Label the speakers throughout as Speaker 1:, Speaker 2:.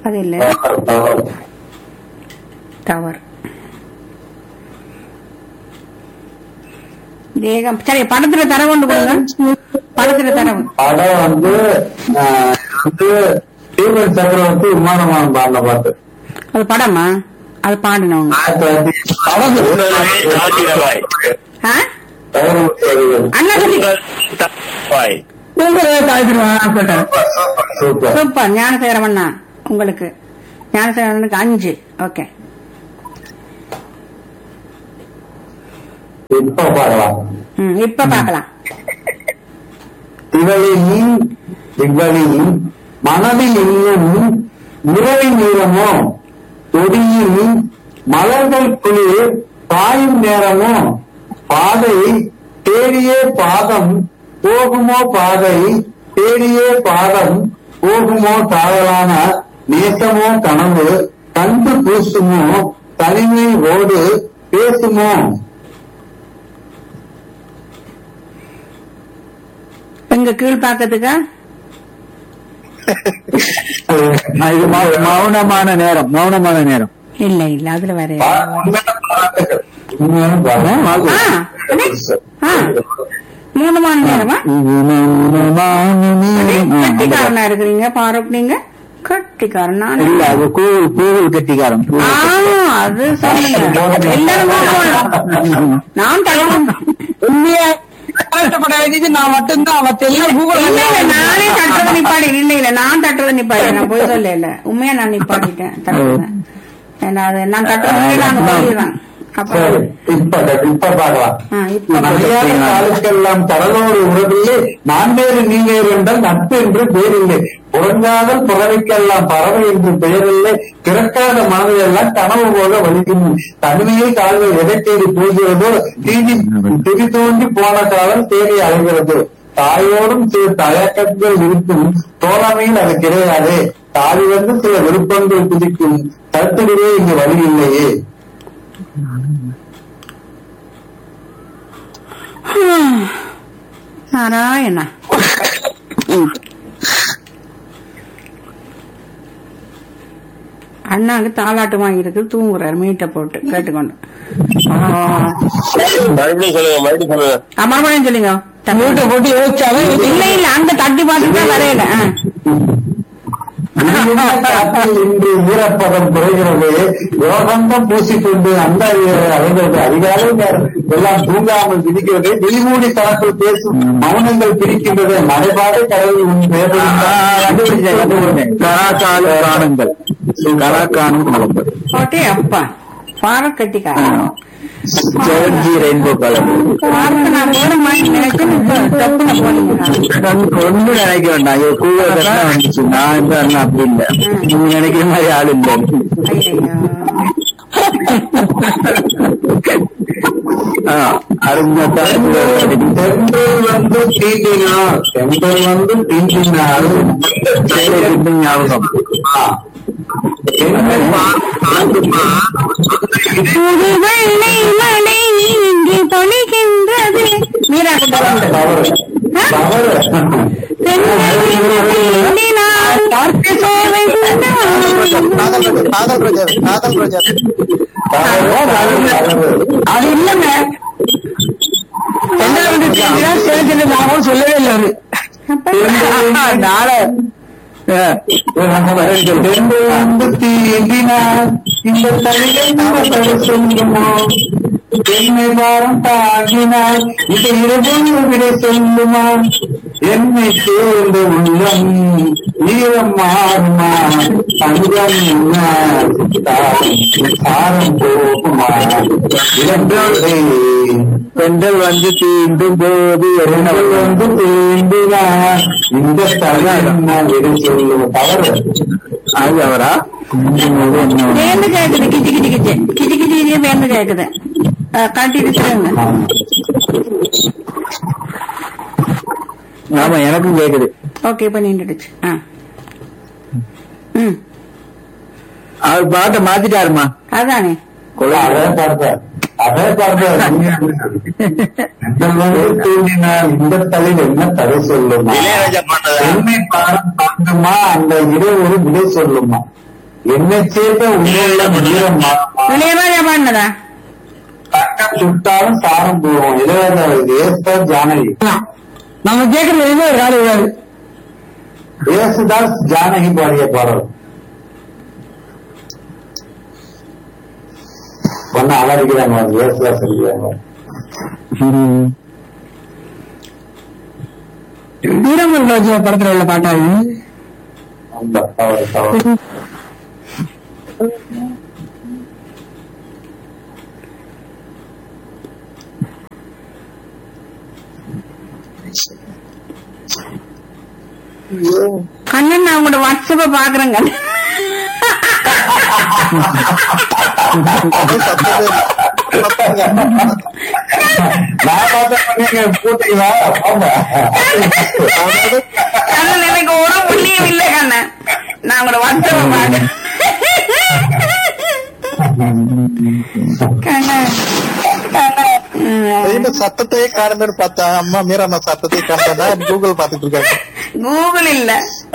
Speaker 1: அது இல்ல டவர் வேகம் சரி படத்துல தர கொண்டு போங்க படத்துல தரவு
Speaker 2: படம் வந்து ஆஹ், வந்து ஸ்ரீமன் சக்கரவர்த்தி விமானமான பாடின பாட்டு
Speaker 1: அது படமா அது பாடினவங்க
Speaker 2: ஆயிரத்தி தொள்ளாயிரத்தி
Speaker 3: காத்திரவாய்
Speaker 1: ஆ?
Speaker 2: பதினொன்று வரிகள்.
Speaker 1: அண்ணா சொல்லி
Speaker 3: வாய்
Speaker 2: சூப்பர்
Speaker 1: சூப்பர் ஞானசேகரமண்ணா உங்களுக்கு ஞானசேகரனுக்கு அஞ்சு ஓகே
Speaker 2: இப்ப பார்க்கலாம்
Speaker 1: ம் இப்ப பார்க்கலாம்
Speaker 2: இவளின் இவளின் மனதில் இன்னும் முறை நீளமோ கொடியின் மலர்கள் குளிர் பாயும் நேரமோ பாதை தேடியே பாதம் போகுமோ பாதை தேடியே பாதம் போகுமோ காதலான நேசமோ கனவு கண்டு பூசுமோ தனிமை ஓடு பேசுமோ
Speaker 1: எங்க கீழ் பாக்கத்துக்கா
Speaker 4: இது மௌ- மௌனமான நேரம் மௌனமான நேரம்
Speaker 1: இல்ல இல்ல அதுல வேற
Speaker 2: உண்மையான பாடல்.
Speaker 1: ஆ, அடே. ஆ. மூணு மணி நேரமா
Speaker 4: இது மௌனமான நேரம். ஆ, அந்த
Speaker 1: கட்டிக்காரனா
Speaker 4: பாட்டு.
Speaker 1: இருக்கிறீங்க பாரூக் நீங்க கட்டிக்காரன் நானு.
Speaker 4: இல்ல அது கூகுள் கூகுள் கட்டிக்காரன்
Speaker 1: ஆ அது சொல்லுங்க எல்லாரும் போகணும். நான் தடுப்பேன்
Speaker 5: உண்மையா கஷ்டப்பட வேண்டியது நான் மட்டும்தான் அவத்த எல்லாம் கூகுள்
Speaker 1: இல்ல இல்ல நானே தட்டுறத நிப்பாடி இல்ல இல்ல நான் தட்டுறத நிப்பாடி நான் போய் சொல்ல இல்ல உண்மையா நான் நிப்பாட்டிட்டேன் தட்டுறத ஏன்னா அது நான் தட்டுறது நான் சொல்லிடுறேன் அப்ப
Speaker 2: சரி, இப்ப இப்ப பார்க்கலாம்
Speaker 1: ஆ, இப்ப
Speaker 2: மரியாதை காலுக்கெல்லாம் கடலோடு உறவில்லை நான் வேறு நீ வேறு என்றால் நட்பு என்று பேரில்லை புறங்காதல் புறவைக்கெல்லாம் பறவை என்று பெயரில்லை பிறக்காத மனதையெல்லாம் கனவு போல வலிக்கும் தனிமையில் கால்கள் எதை தேடி போகிறதோ தீதி திரி தோண்டி போன காலம் தேடி அலைகிறது தாயோடும் சில தயக்கங்கள் இருக்கும் தோழமையில் அது கிடையாது தாய் வந்து சில விருப்பங்கள் குதிக்கும் கருத்துடையே இங்கு வழி இல்லையே
Speaker 1: நாராயணா அண்ணாக்கு தாலாட்டு வாங்கியிருக்கு தூங்குறாரு மீட்டை போட்டு கேட்டுக்கொண்டு ஆ.
Speaker 3: மறுபடியும் சொல்லுங்க மறுபடியும் சொல்லுங்க
Speaker 1: ஆ, மறுபடியும் சொல்லுங்க
Speaker 5: வீட்டை போட்டு யோசிச்சாவே
Speaker 1: இல்ல இல்ல அங்க தட்டி பார்த்துட்டு தான் வரையில ஆ.
Speaker 2: காற்றில் இன்று ஈரப்பதம் குறைகிறது யோகந்தம் பூசிக்கொண்டு அந்த அடைகிறது அதிகாலை நேரம் எல்லாம் தூங்காமல் விதிக்கிறது விழிமூடி தனக்குள் பேசும் மௌனங்கள் பிரிக்கின்றது மலைபாடு கடலில் உன்
Speaker 4: கண்டுபிடிச்சேன், கண்டுபிடிச்சேன். கலாக்கால காணுங்கள் கலாக்காணும் கலம்பு
Speaker 1: போட்டே அப்பா பார கட்டிக்காரன்
Speaker 4: ஜோர்ஜி ரெயின்போ கலர்
Speaker 1: பாரத்தை நான் போட மாட்டேன் நினைச்சு இப்ப தப்புன போனீங்க
Speaker 4: ஒண்ணு நினைக்க வேண்டாம் ஐயோ கூகுள் கட்டினா வந்துச்சு நான் இந்த அண்ணா அப்படி இல்ல நீங்க நினைக்கிற மாதிரி ஆள் இல்ல
Speaker 1: ஐயையோ.
Speaker 4: ஆ, அருமையா
Speaker 2: சென்றல் வந்து தீண்டினார் சென்றல் வந்து தீண்டினார்
Speaker 4: ஞாபகம்
Speaker 2: ஆ. என்னை பார்க்குமா?
Speaker 1: புது வெள்ளை மலை இங்கே பொழிகின்றது மீரா கொண்டு வந்து
Speaker 2: தவறு தவறு
Speaker 5: காதல் பிரஜர் காதல் பிரஜர்
Speaker 1: அது இல்லங்க
Speaker 5: என்ன சேர்த்துட்டு நான் சொல்லவே இல்லை அவரு
Speaker 4: நாளை
Speaker 2: வந்து தீண்டினார் இந்த தலையை சொல்லுமோ என்னை வாரம் தாங்கினார் இது இருபது விட சொல்லுமா என்னை சேர்ந்த உள்ளம் ஈரம் மாறுமா தங்கம் என்ன சாரம் போகுமா இரண்டோரை
Speaker 4: பெண்கள் வந்து தீண்டும் போது என்ன
Speaker 2: பெண்கள் வந்து தீண்டினார் இந்த தலையை விட சொல்லுவோம் தவறு
Speaker 4: அது அவரா
Speaker 1: வேந்து கேக்குது கிச்சு கிச்சு கிச்சு கிச்சு கிச்சு கிச்சு வேந்து கேக்குது அஹ், கட்டிட்டு சொல்லுங்க
Speaker 4: ஆமா எனக்கும் கேக்குது
Speaker 1: ஓகே இப்ப நின்றுடுச்சு ஆ ம்
Speaker 4: அவர் பாட்டை மாத்திட்டாருமா
Speaker 1: அதானே
Speaker 2: அதே பார்த்தார் அதே பார்த்தார் தூண்டினார் இந்த தலையில் என்ன தடை சொல்லுமா
Speaker 3: இளையராஜா பண்ணதா
Speaker 2: பெண்மை பாடம் தாங்குமா அந்த இடைவெளி விடை சொல்லுமா என்னை சேர்ந்த உள்ள வீரம் மாறுமா?
Speaker 1: இளையராஜா பாடினதா
Speaker 2: தங்கம் சுட்டாலும் சாரம் போவோம் இளையராஜா ஏற்ப ஜானகி
Speaker 5: நம்ம கேட்கறது எதுவுமே ஒரு காலம் விடாது
Speaker 2: இயேசுதாஸ் ஜானகி பாடிய பாடல் ஒன்னு அலறிக்கிறாங்க இயேசுதாஸ் இருக்கிறாங்க
Speaker 5: வீரமன் ரோஜா படத்துல உள்ள பாட்டாங்க
Speaker 2: அந்த தவறு தவறு
Speaker 1: கண்ணன் நான் உங்களோட வாட்ஸ்அப்ப பாக்குறேங்க
Speaker 2: நான் பார்த்தா நீங்க போட்டீங்களா ஆமா
Speaker 1: கண்ணன் எனக்கு ஒரு புண்ணியம் இல்ல கண்ணன் நான் உங்களோட வாட்ஸ்அப்ப பாக்குறேன் கண்ணன்
Speaker 6: இந்த சத்தத்தையே காரணம்னு பார்த்தா அம்மா மீராமா சத்தத்தையே காரணம் கூகுள் பாத்துட்டு இருக்காங்க
Speaker 1: கூகுள் இல்ல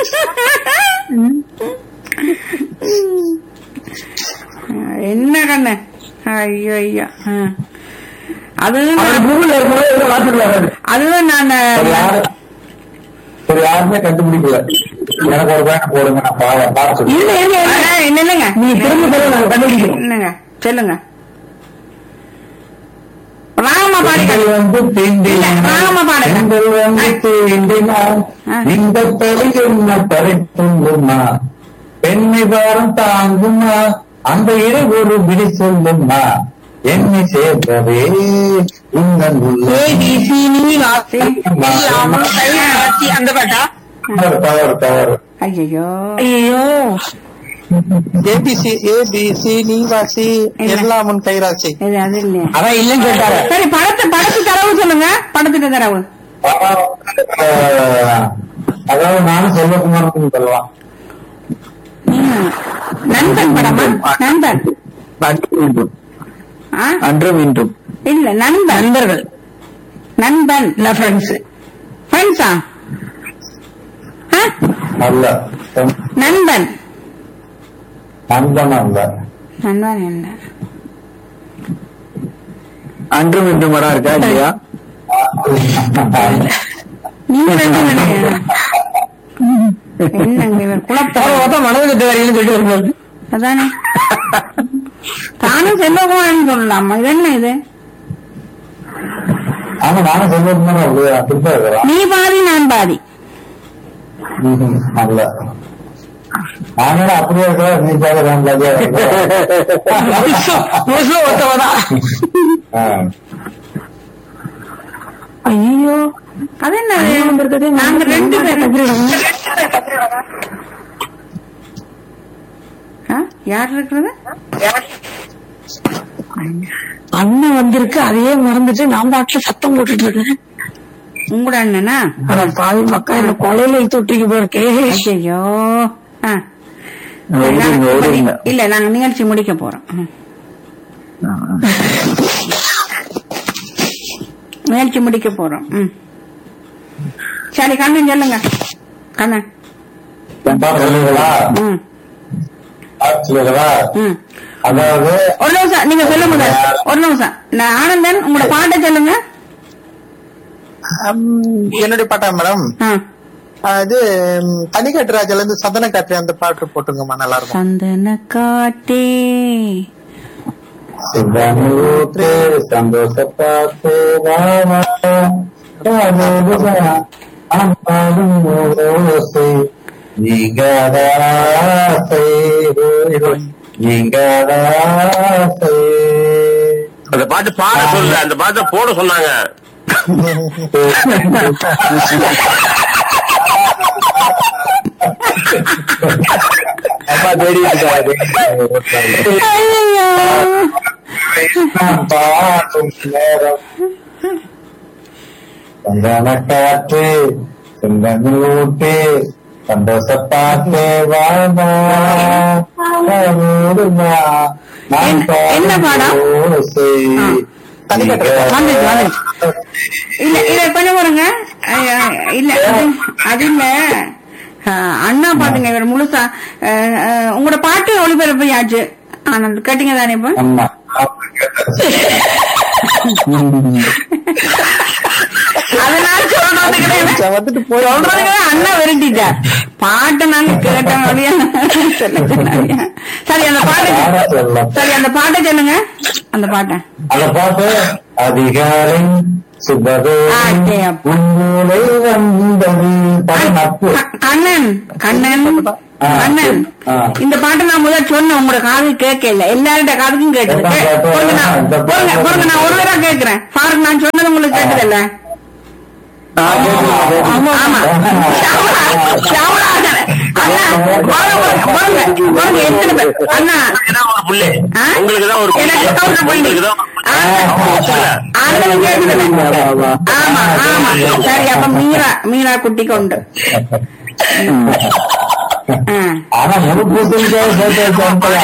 Speaker 1: என்ன கண்ணு ஐயோ ஐயோ ஆ. அதுதான்
Speaker 2: அவர்
Speaker 1: நான்-
Speaker 2: கூகுள்ல இருக்கும்போது எதுவும் வாட்ஸ்அப்ல வராது.
Speaker 1: அதுதான் நான்
Speaker 2: ஒரு யாரு ஒரு யாருமே கண்டுபிடிக்கல எனக்கு ஒரு பேண்ட் போடுங்க நான் பா- பார்த்து சொல்றேன்.
Speaker 1: இல்ல இல்ல இல்ல இல்ல இல்லங்க
Speaker 2: நீ திரும்ப சொல்ல நாங்க கண்டுபிடிக்கிறோம்
Speaker 1: இல்லங்க சொல்லுங்க ராமா பாடுங்க
Speaker 2: பெண்கள் வந்து தீண்டினார்.
Speaker 1: இல்ல, ராம பாடுங்க.
Speaker 2: பெண்கள் வந்து தீண்டினார்.
Speaker 1: ஆ.
Speaker 2: இந்த தொலை என்ன பறித்துள்ளுமா பெண்ணை வாரம் தாங்குமா அந்த இரு ஒரு விடை சொல்லுமா என்னை சேர்ந்தவே உங்கள் உள்ள
Speaker 5: ஏபிசி நீ வாசி இல்லாமல் கை வாசி அந்த பாட்டா
Speaker 2: தவறு தவறு தவறு
Speaker 1: ஐயோ
Speaker 5: ஐயோ
Speaker 6: ஏபிசி ஏபிசி நீவாசி எல்லாம் உன் கைராசி
Speaker 1: இது அது இல்லையா
Speaker 5: அதான் இல்லைன்னு சொல்லிட்டாரு
Speaker 1: சரி படத்து படத்து தரவு சொல்லுங்க படத்துக்கு தரவு
Speaker 2: ஆஹ், அதாவது நானும் செல்வகுமார் சொல்லலாம்
Speaker 1: ம். நண்பன் படமா நண்பன்
Speaker 4: அன்று மீண்டும்
Speaker 1: ஆ?
Speaker 4: அன்று மீண்டும்
Speaker 1: இல்ல நண்பன்
Speaker 5: நண்பர்கள்
Speaker 1: நண்பன்
Speaker 5: இல்ல ஃப்ரெண்ட்ஸ்
Speaker 1: ஃப்ரெண்ட்ஸா
Speaker 2: அல்ல
Speaker 1: நண்பன்
Speaker 2: நண்பன் அல்ல
Speaker 1: நண்பன் என்ன
Speaker 4: அன்று மீண்டும் படம் இருக்கா இல்லையா
Speaker 1: நீங்க என்ன நினைக்கிறீங்க? என்னங்க இவர் குழப்பம்
Speaker 5: பார்த்தா மனது கட்டு வரையிலும் சொல்லிட்டு வரும்போது
Speaker 1: அதானே தானும் செல்வகுமாரன் சொல்லலாமா இது என்ன இது
Speaker 2: ஆமா நானும் செல்வகுமார் அப்படியே திருப்ப இருக்கிறான்
Speaker 1: நீ பாதி நான் பாதி
Speaker 2: ம்ஹும். அல்ல நானும் அப்படியே இருக்கிற நீ பாக்குறான்
Speaker 5: முழுசும் ஒருத்தவதான்
Speaker 1: ஐயோ அது என்ன நாங்க ரெண்டு பேரும் ஆ? யார் இருக்கிறது
Speaker 5: அண்ணன் வந்திருக்கு அதையே மறந்துட்டு நான் பாட்டுல சத்தம் போட்டுட்டு இருக்கேன்
Speaker 1: உங்களோட அண்ணனா
Speaker 5: ஆனா பாவி மக்கா என்ன கொலையில தொட்டிக்கு போயிருக்கே
Speaker 1: ஐயோ ஆ.
Speaker 4: ஓடுங்க ஓடுங்க
Speaker 1: இல்ல நாங்க நிகழ்ச்சி முடிக்க போறோம் ம். நிகழ்ச்சி முடிக்க போறோம் ம். சரி கண்ணன் சொல்லுங்க கண்ணன்
Speaker 2: சொல்லுங்களா
Speaker 1: ம்
Speaker 2: சொல்லுங்களா
Speaker 1: ம்
Speaker 2: அதாவது
Speaker 1: ஒரு நிமிஷம் நீங்க சொல்ல முதல் ஒரு நிமிஷம் நான் ஆனந்தன் உங்களோட பாட்டை சொல்லுங்க
Speaker 6: என்னுடைய பாட்டா மேடம்
Speaker 1: ஆ.
Speaker 6: அது ம், தனிக்காட்டு ராஜால இருந்து சந்தன காற்று அந்த பாட்டு போட்டுங்கம்மா நல்லா இருக்கும்
Speaker 1: சந்தன காட்டே
Speaker 2: சிவனூற்று சந்தோஷப்பாத்து ராமா அம்பாடும் ஓசை நீங்காதாசை நீங்காதாசை
Speaker 3: அந்த பாட்டு பாட சொல்லல அந்த பாட்டை போட சொன்னாங்க
Speaker 2: அப்பா தேடி இருக்காரு நான் பாடும் நேரம் சந்தன காற்று சிந்தனூட்டு சந்தோஷப்பாட்டு வாழ்மா ஓடுமா நான்
Speaker 1: என்ன- என்ன பாடம்?
Speaker 2: ஓசை
Speaker 1: வந்துச்சு, வந்துச்சு. இல்ல இல்ல கொஞ்சம் பாருங்க ஐயா, இல்ல அது- அது இல்ல அஹ், அண்ணா பாட்டுங்க இவர் முழுசா அஹ், அஹ், உங்களோட பாட்டு ஒளிபரப்பையாச்சு ஆனந்த் கேட்டீங்க தானே இப்ப
Speaker 2: ஆமா
Speaker 1: அதனால சொல்றது கிடையாது
Speaker 6: வந்துட்டு போய்
Speaker 1: சொல்றது கிடையாது, அண்ணா விரட்டிட்டார் பாட்டை நாங்க கேட்ட வழியா சொல்ல சொன்னாங்க. சரி அந்த பாட்டை
Speaker 2: சொல்லலாம்.
Speaker 1: சரி அந்த பாட்டை சொல்லுங்க அந்த பாட்டை
Speaker 2: அந்த பாட்டு அதிகாலை சுபதே
Speaker 1: ஆச்சே அப்பா.
Speaker 2: உன்மூலை வந்தது படம் நட்பு
Speaker 1: க- கண்ணன் கண்ணன்
Speaker 2: ஆ,
Speaker 1: கண்ணன்
Speaker 2: ஆ.
Speaker 1: இந்த பாட்டை நான் முதல் சொன்னேன் உங்களோட காது கேட்கல எல்லாருடைய காதுக்கும் கேட்டது
Speaker 2: இந்த பாட்டு,
Speaker 1: பொறுங்க நான்
Speaker 2: இந்த பாட்டு.
Speaker 1: பொறுங்க, பொறுங்க, நான் ஒரு தடவை கேட்கிறேன் ஃபாரூக் நான் சொன்னது உங்களுக்கு கேட்டதில்ல ஆமா ஷாவலா, ஷாவலா. அண்ணா, பாருங்க, பாருங்க, பாருங்க, எத்தனை பேர். அண்ணா
Speaker 3: ஒரு புள்ளி
Speaker 1: ஆ?
Speaker 3: உங்களுக்கு தான் ஒரு புள்ளி
Speaker 1: எனக்கு தான் ஒரு புள்ளி.
Speaker 3: உங்களுக்கு தான்
Speaker 1: ஆ, ஆண்களும் கேட்குதுல்ல? ஆமா ஆமா சரி அப்ப மீரா மீரா குட்டி கொண்டு ஆ.
Speaker 2: ஆனா முழு பூசணிக்காக சேர்த்து வச்சு அனுப்பல.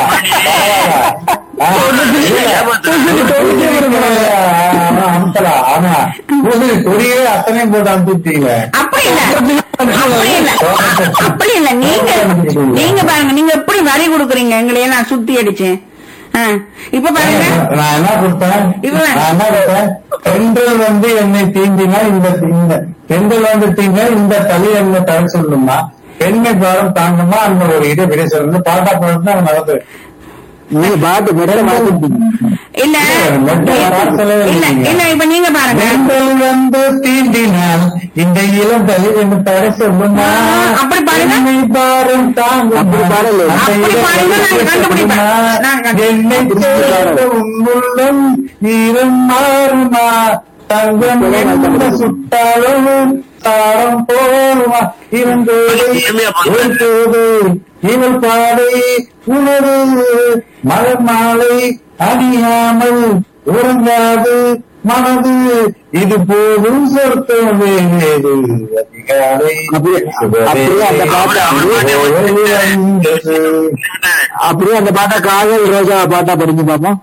Speaker 2: ஆனா அனுப்பலாம் ஆனா பூசணி கொடியே அத்தனையும் போட்டு அனுப்பிட்டீங்க
Speaker 1: அப்படி இல்ல அப்படி இல்ல அப்படி இல்ல நீங்க நீங்க பாருங்க நீங்க எப்படி வரி கொடுக்குறீங்க எங்களையே நான் சுத்தி அடிச்சு ஆ, இப்ப பாருங்க
Speaker 2: நான் என்ன கொடுத்தேன்
Speaker 1: இவன்.
Speaker 2: நான் என்ன கொடுத்தேன் பெண்கள் வந்து என்னை தீண்டினா இந்த இந்த பெண்கள் வந்து தீண்டினா இந்த தலி என்ன தலை சொல்லணுமா பெண்மை பாரம் தாங்குமா அந்த ஒரு இதை விட சொல்லணும் பாட்டா போட்டு அவன் நடந்து
Speaker 4: நீங்க பாட்டு முதல்ல மாத்திட்டீங்க
Speaker 1: இல்ல இல்ல இல்ல இப்ப நீங்க பாருங்க
Speaker 2: பெண்கள் வந்து தீண்டினால் இந்த இளம் தலி என்ன தடை சொல்லுமா
Speaker 1: ஆ, அப்படி பாருங்க.
Speaker 2: பெண்மை பாரம் தாங்குமா
Speaker 4: அப்படி பாடல.
Speaker 2: அந்த
Speaker 1: அப்படி
Speaker 2: இளம்
Speaker 1: பாருங்க,
Speaker 2: தலி
Speaker 1: நான் கண்டுபிடிப்பேன்.
Speaker 2: சொல்லுமா?
Speaker 1: நான் கண்டு-
Speaker 2: என்னை சேர்ந்த உன்னுள்ளம் ஈரம் மாறுமா தங்கம் எந்த சுட்டாலும் தாரம் போருமா இருந்தோடு ஒருத்தோடு இவள் பாதை உணரு மலர் மாலை அணியாமல் உறங்காது மனது இது போதும் சொர்க்கம் வேறு அதிகாலை
Speaker 4: அப்படியே- அப்படியே அந்த பாட்டை
Speaker 2: அப்படியே வந்தது.
Speaker 4: அப்படியே அந்த பாட்டை காதல் ரோஜா பாட்டா படிச்சு பாப்போம்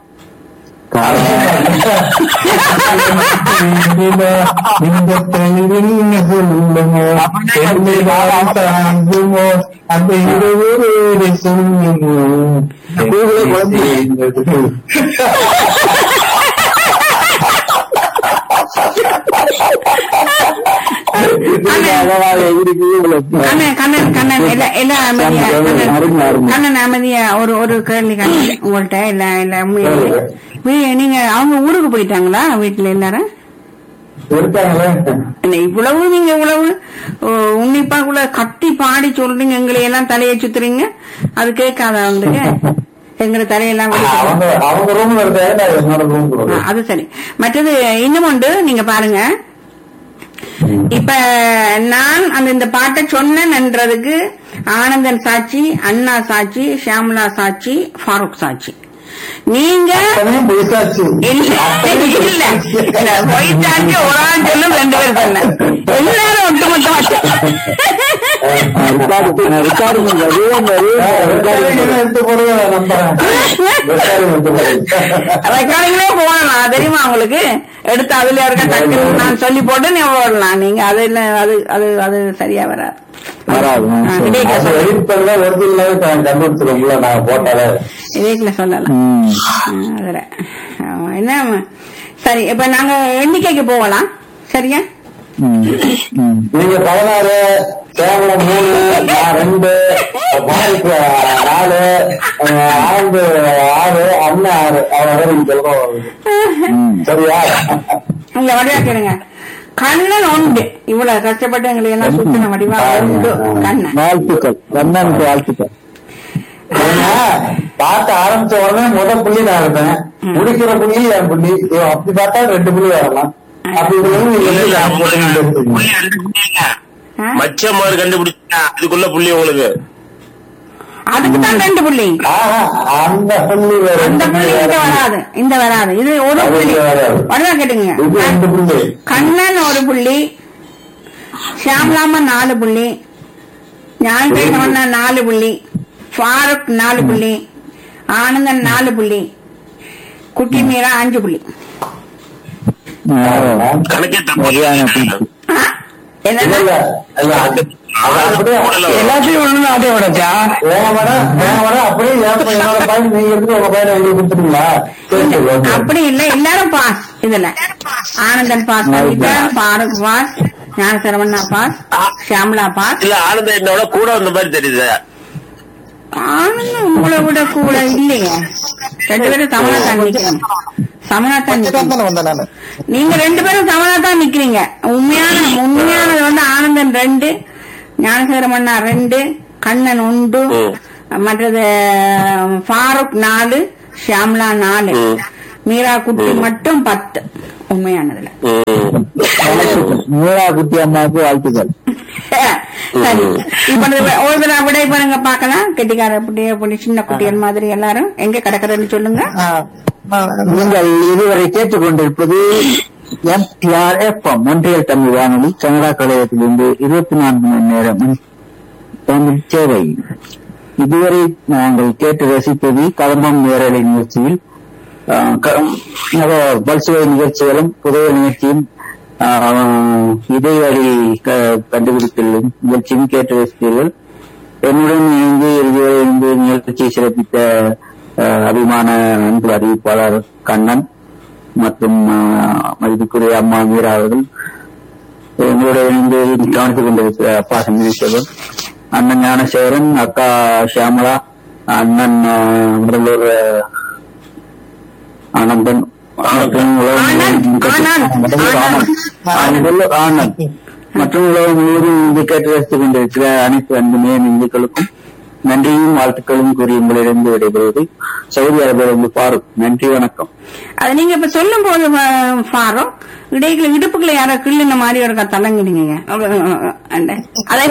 Speaker 2: இந்த தெளிவில் சொல்லுமோ என்னை வாரம் தாங்குமோ அந்த இருவரோடு சொல்லுமோ
Speaker 4: பூவிலே குழந்தை.
Speaker 1: கண்ணன் கண்ணன் கண்ணன் எல்லாம் எல்லாம் அமைதியா
Speaker 4: அருமை, அருமை, அருமை.
Speaker 1: கண்ணன் கண்ணன் அமைதியா ஒரு ஒரு கேள்வி கண்ணன் உங்கள்ட்ட இல்ல இல்ல உண்மையிலே. வீ- நீங்க அவங்க ஊருக்கு போயிட்டாங்களா வீட்டுல எல்லாரும்
Speaker 2: இருக்காங்களே
Speaker 1: என்ன இவ்வளவு நீங்க இவ்வளவு ஓ, உன்னிப்பாக்குள்ள கத்தி பாடி சொல்றீங்க எங்களை எல்லாம் தலையை சுத்துறீங்க அது கேட்காத அவங்களுக்கு எங்களை தலையெல்லாம் வெடிக்குது.
Speaker 2: அவங்க அவங்க ரூம்ல இருக்காங்க நான் என்னோட ரூம்
Speaker 1: ஆ, அது சரி மற்றது இன்னும் உண்டு நீங்க பாருங்க இப்ப நான் அந்த இந்த பாட்டை சொன்னேன்றதுக்கு ஆனந்தன் சாட்சி அண்ணா சாட்சி ஷியாமலா சாட்சி ஃபாரூக் சாட்சி நீங்க
Speaker 2: பேசாச்சு
Speaker 1: இல்ல இல்ல இல்ல போயிட்டாச்சு ஒரு ஆள் சொல்லும் ரெண்டு பேர் சொன்ன எல்லாரும் ஒட்டுமொத்தமா
Speaker 4: விசாரிங்க
Speaker 2: எடுத்து போடுங்க நான் நம்புறேன் ரெக்கார்டிங் எடுத்து போடுங்க
Speaker 1: ரெக்கார்டிங்லே போடலாம் தெரியுமா உங்களுக்கு எடுத்து அதுல இருக்க டக்குன்னு நான் சொல்லி போட்டு நீ போடலாம் நீங்க அது இல்ல அது அது அது சரியா வராது
Speaker 4: வராது.
Speaker 1: ஆ, விவேக்ல
Speaker 2: அது
Speaker 1: சொல்லலாம்
Speaker 2: எடிட் பண்ணல வருது இல்லாத கண்டுபிடிச்சிருவோம்ல நான் போட்டாலே
Speaker 1: விவேக்ல சொல்லலாம் ஆ, அதுல ஆமா, என்ன சரி இப்ப நாங்க எண்ணிக்கைக்கு போகலாம் சரியா
Speaker 2: நீங்க பதினாறு கேவலம் மூணு நான் ரெண்டு பாய்க்கு நாலு அஹ், ஆண்டு ஆறு அண்ணன் ஆறு அவ்வளவு நீங்க சொல்லணும் சரியா
Speaker 1: உங்களை வடிவா கேளுங்க கண்ணன் உண்டு இவ்வளவு கஷ்டப்பட்டு எங்களை எல்லாம் சுத்தின வடிவா உண்டு கண்ணன்
Speaker 4: வாழ்த்துக்கள் கண்ணனுக்கு வாழ்த்துக்கள்
Speaker 2: ஏன்னா, பார்க்க ஆரம்பிச்ச உடனே முதல் புள்ளி நான் இருந்தேன் முடிக்கிற புள்ளி என் புள்ளி ஐயோ, அப்படி பார்த்தா ரெண்டு புள்ளி வரலாம் அப்படி இருந்தாலும் நீங்க வந்து நான் போட்டு நீங்க எடுத்துக்கணும்.
Speaker 3: புள்ளி கண்டுபிடிச்சீங்க.
Speaker 1: ஆ?
Speaker 3: மச்சமாறு கண்டுபிடிச்சா அதுக்குள்ள புள்ளி உங்களுக்கு
Speaker 1: அதுக்கு தான் ரெண்டு புள்ளி
Speaker 2: ஆஹா, அந்த புள்ளி வேற
Speaker 1: அந்த
Speaker 2: இந்த
Speaker 1: புள்ளி
Speaker 2: புள்ளி
Speaker 1: இங்க
Speaker 2: வேற.
Speaker 1: வராது இந்த வராது இது ஒரு
Speaker 2: அது
Speaker 1: புள்ளி
Speaker 2: இங்க வராது.
Speaker 1: வடிவா கேட்டுங்க
Speaker 2: இது ரெண்டு புள்ளி
Speaker 1: கண்ணன் ஒரு புள்ளி ஷியாம்லாமா நாலு புள்ளி ஞாயிற்றுக்கிழமை நாலு புள்ளி ஃபாரூக் நாலு புள்ளி ஆனந்தன் நாலு புள்ளி குட்டி மீரா அஞ்சு புள்ளி
Speaker 3: கணக்கே தப்பு
Speaker 4: சரியான புள்ளி.
Speaker 1: ஆ?
Speaker 2: இல்ல
Speaker 1: என்னன்னா
Speaker 2: இல்ல இல்ல, அது அப்படியே
Speaker 5: எல்லாத்தையும் ஒண்ணு அதே விடச்சா
Speaker 2: வேக வர வேக வர அப்படியே என் பையன், என்னோட பையன் நீங்க இருந்து உங்க பையனை எங்களுக்கு கொடுத்துட்டீங்களா சரி சரி ஓகே.
Speaker 1: அப்படி இல்ல எல்லாரும் பாஸ் இதுல ஆனந்தன் பாஸ் பண்ணிட்டார் Farooq pass Gnanasaravana pass Shyamala pass
Speaker 3: இல்ல ஆனந்த என்னோட கூட வந்த மாதிரி தெரியுது
Speaker 1: ஆனந்தம் உங்களை விட கூட இல்லையே ரெண்டு பேரும் சமனா தான் நிக்கிறோம் சமனா தான் நிக்கிறோம்
Speaker 6: தானே வந்தேன் நானு
Speaker 1: நீங்க ரெண்டு பேரும் சமனா தான் நிக்கிறீங்க உண்மையான உண்மையானது வந்து ஆனந்தன் ரெண்டு ஞானசேகரமண்ணா ரெண்டு கண்ணன் உண்டு
Speaker 3: ம்.
Speaker 1: மற்றது ஃபாரூக் நாலு ஷியாம்லா நாலு
Speaker 3: ம்.
Speaker 1: மீரா குட்டி மட்டும் பத்து உண்மையானதுல
Speaker 3: ம்.
Speaker 4: மீரா குட்டி அம்மாவுக்கு வாழ்த்துக்கள்
Speaker 1: சரி இப்ப இந்த ஒரு தடவை விடை பாருங்க பாக்கலாம் கெட்டிக்கார குட்டி அப்படி சின்ன குட்டிகள் மாதிரி எல்லாரும் எங்க கிடக்குறதுன்னு சொல்லுங்க
Speaker 6: ஆ, நான்
Speaker 4: நீங்கள் இதுவரை கேட்டுக்கொண்டிருப்பது எம்டிஆர் எஃப்எம் ஒன்றியல் தமிழ் வானொலி கனடா கழகத்திலிருந்து இருபத்தி நான்கு மணி நேரம் தமிழ் சேவை இதுவரை நாங்கள் கேட்டு ரசிப்பது கதம்பம் நேரலை நிகழ்ச்சியில் ஆஹ், க- அதாவது பல்சுவை நிகழ்ச்சிகளும் புதைய நிகழ்ச்சியும் ஆஹ், இடைவெளி க- கண்டுபிடித்தல் நிகழ்ச்சியும் கேட்டு ரசித்தீர்கள் என்னுடன் இணைந்து இதுவரை இருந்து நிகழ்ச்சியை சிறப்பித்த அஹ், அபிமான அன்பு அறிவிப்பாளர் கண்ணன் மற்றும் அஹ், மதிப்புக்குரிய அம்மா மீரா அவர்கள் எங்களோட இணைந்து கவனித்துக் கொண்டிருக்கிற அப்பா சந்திரசேகரன் அண்ணன் ஞானசேகரன் அக்கா ஷியாமலா அண்ணன் அஹ், முதல்வர் அஹ், ஆனந்தன் மற்றும் உலகம்
Speaker 1: ஆனந்த், ஆனந்த்,
Speaker 4: முதல்வர் ஆனந்த். ஆ, முதல்வர் ஆனந்த் மற்றும் உலகம் முழுவதும் இங்கு கேட்டு ரசித்துக் கொண்டிருக்கிற அனைத்து அன்பு நேர் இந்துக்களுக்கும் நன்றியும் வாழ்த்துக்களும் கூறி உங்களிடந்து விடைபெறுவது சவுதி அரேபியிலிருந்து பாருக் நன்றி வணக்கம்
Speaker 1: அது நீங்க இப்ப சொல்லும் போது ஃபா- ஃபாரோ இடைக்குள்ள இடுப்புக்குள்ள யாரோ கிள்ளுன மாதிரி ஒரு தள்ளங்கிடுங்க அதை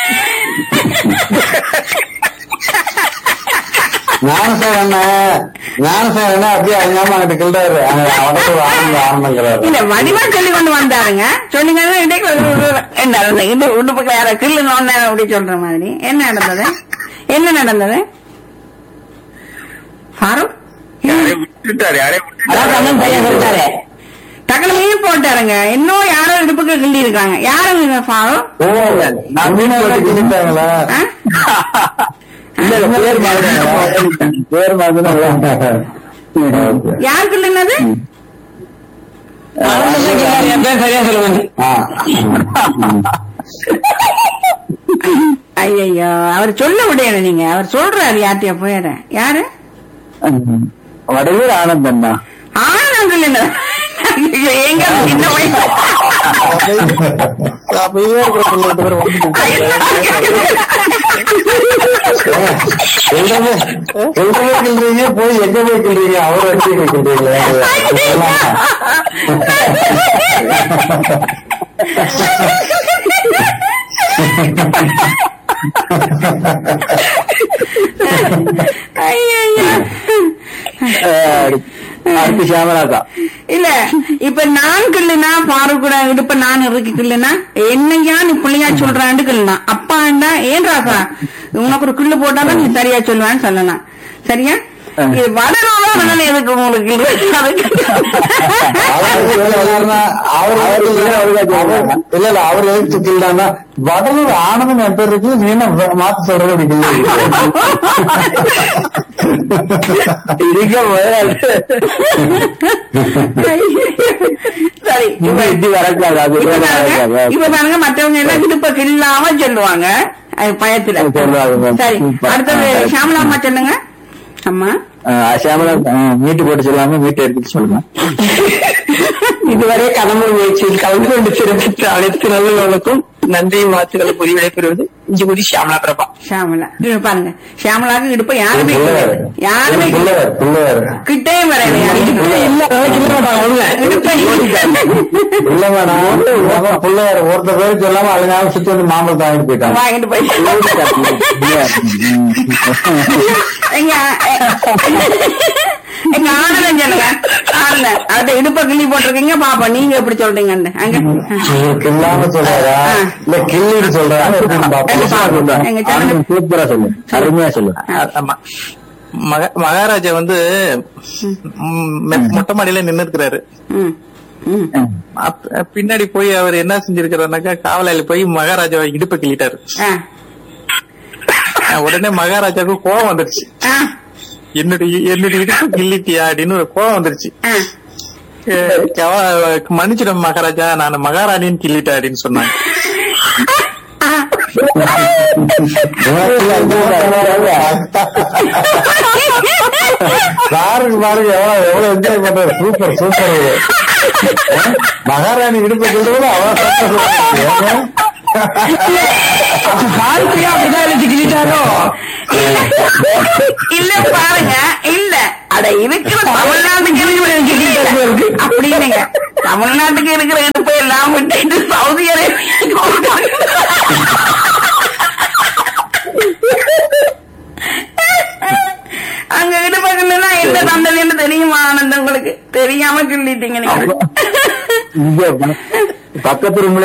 Speaker 2: ஞானசேகரன் ஞானசேகரன் அப்படியே அஞ்சாம அங்கிட்ட கிள்றாரு அவனுக்கு ஒரு ஆனந்தம் ஆனந்தங்கிறாரு
Speaker 1: இல்ல வடிவா சொல்லி கொண்டு வந்தாருங்க சொல்லுங்க இடைக்குள்ள என்ன நடந்தது இந்த இடுப்புக்குள்ள யாரோ கிள்ளுனோன்னு அப்படி சொல்ற மாதிரி என்ன நடந்தது என்ன நடந்தது ஃபாரோ
Speaker 3: யாரையும் விட்டுட்டாரு யாரையும் விட்டுட்டாரு.
Speaker 1: தகவலையும் போட்டாருங்க இன்னும் யாரோ இடுப்புக்கு கிள்ளி இருக்காங்க யாருங்க ஃபாரோ
Speaker 2: ஓ நான் மீன் போட்டு கிழித்தாங்களா
Speaker 1: ஆ?
Speaker 4: இல்ல, இல்ல, பேர் மறந்துட்டேன். பேர் மறந்துட்டேன்.
Speaker 1: யார் கிள்ளுனது
Speaker 5: என் பேர் சரியா சொல்லுங்க
Speaker 1: ஐயோ அவர் சொல்ல முடியாது நீங்க அவர் சொல்றாரு யார்கிட்டயா போயிட யாரு
Speaker 4: வடலூர் ஆனந்தன் தான்
Speaker 1: ஆனந்தம் கிள்ளுனது ஐயோ, எங்க சின்ன வயசு
Speaker 6: அப்படியே இருக்கிற பிள்ளை ரெண்டு பேரும்
Speaker 2: எங்கமே எங்கமே கிள்றீங்க போய் எங்க போய் கிள்றீங்க அவர் அடிச்சு போய் கிள்றீங்களா
Speaker 1: ஐயோ
Speaker 4: அஹ், அடுத்து சியாமலாக்கா
Speaker 1: இல்ல இப்ப நான் கிள்ளுனா பாரு கூட இடுப்ப நான் இருக்கு கிள்ளுனா என்னையா நீ பிள்ளையா சொல்றான்னு கிள்ளுனா அப்பாண்டா ஏன் ராசா உனக்கு ஒரு கிள்ளு போட்டாதான் நீ சரியா சொல்லுவான்னு சொல்லலாம் சரியா இது வடநாள எதுக்கு உங்களுக்கு
Speaker 2: அவருக்கு வேலை என்னன்னா, அவர் எதுக்கு அவர் இல்ல இல்ல அவர் எதுக்கு கிள்றான்னா வடலூர் ஆனந்தம் என் பேர் இருக்கு நீ என்ன மாத்து சொல்றது அப்படி
Speaker 4: இருக்க முதல்ல
Speaker 1: சரி
Speaker 4: இப்ப இப்படி வரக்கூடாது அது
Speaker 1: இப்ப
Speaker 4: வேற
Speaker 1: பாருங்க,
Speaker 4: வரக்கூடாது.
Speaker 1: இப்ப பாருங்க மற்றவங்க எல்லாம் இடுப்ப கில்லாம சொல்லுவாங்க அது பயத்துல
Speaker 4: சொல்லுவாங்க.
Speaker 1: சரி அடுத்தது ஷாமலா அம்மா சொல்லுங்க அம்மா
Speaker 4: அஹ், சியாமலா அஹ், மீட்டு போட்டு சொல்லாம மீட்டு எடுத்துட்டு சொல்லுங்க
Speaker 5: இதுவரை கடம்பூர் முயற்சியில் கலந்து கொண்டு சிறப்பித்த அனைத்து நல்லவர்களுக்கும் நன்றி வாழ்த்துக்களை புரிய விடைபெறுவது இஞ்சிகுடி ஷியாமலா பிரபா
Speaker 1: ஷாமலா இது பாருங்க ஷாமலாக்கு இடுப்ப யாருமே
Speaker 2: பிள்ளையார்
Speaker 1: கிடையாது. யாருமே
Speaker 2: பிள்ளையார் பிள்ளையார்
Speaker 1: கிட்டே வரையில
Speaker 5: இல்ல அதெல்லாம் கிள்ள மாட்டாங்க ஒழுங்க
Speaker 2: இல்ல மேடம் பிள்ளையார் ஒருத்தர் பேரு சொல்லாம அழுங்காம சுத்தி வந்து மாம்பழம் தாங்கிட்டு போயிட்டாங்க
Speaker 1: வாங்கிட்டு போய் எங்க எங்க ஆனந்தம் சொல்லுங்க ஆனந்தம் அவர்கிட்ட இடுப்ப கிள்ளி போட்டிருக்கீங்க பாப்பா நீங்க எப்படி சொல்றீங்கன்னு அங்க
Speaker 2: கில்லாம சொல்றாரா
Speaker 1: ஆ.
Speaker 2: இல்ல கிள்ளிட்டு சொல்றா எப்படின்னு பாப்போம்.
Speaker 1: எங்க சொல்லுங்க
Speaker 4: சூப்பரா சொல்லு அருமையா சொல்லு
Speaker 6: ஆமா மக- மகாராஜா வந்து ம், மெ- மொட்டை மாடியில நின்னு இருக்கிறாரு
Speaker 1: ம் ம்.
Speaker 6: அப்ப- பின்னாடி போய் அவர் என்ன செஞ்சிருக்கிறாருனாக்கா காவலாளி போய் மகாராஜாவை இடுப்பை கிள்ளிட்டாரு
Speaker 1: ஆ,
Speaker 6: அஹ் உடனே மகாராஜாவுக்கு கோவம் வந்துருச்சு
Speaker 1: ஆ,
Speaker 6: என்னுடைய என்னுடைய இடுப்பு கிள்ளிட்டியா அப்படின்னு ஒரு கோவம் வந்துருச்சு
Speaker 1: ஆ.
Speaker 6: அஹ் கவ- மன்னிச்சிடும் மகாராஜா நான் மகாராணின்னு கிள்ளிட்டேன் அப்படின்னு சொன்னாங்க
Speaker 2: சாருக்கு பாருங்க எவ்வளவு எவ்வளவு என்ஜாய் பண்றாரு சூப்பர் சூப்பர் மகாராணி இடுப்பு சொல்றது அவ்வளவு சந்தோஷம்
Speaker 5: வாழ்க்கையா அப்படிதான் எழுதி கிழிட்டாரோ
Speaker 1: இல்ல பாருங்க இல்ல அட இருக்கிற தமிழ்நாட்டுக்கு இருக்கிற அப்படின்னுங்க தமிழ்நாட்டுக்கு இருக்கிற இடுப்பை எல்லாம் விட்டுட்டு சவுதி அரேபியா அங்க இடுப்பா எந்த தண்டனைன்னு தெரியுமா ஆனந்த் உங்களுக்கு தெரியாம கிள்ளிட்டீங்க நீங்க
Speaker 4: இங்க பக்கத்து ரூம்ல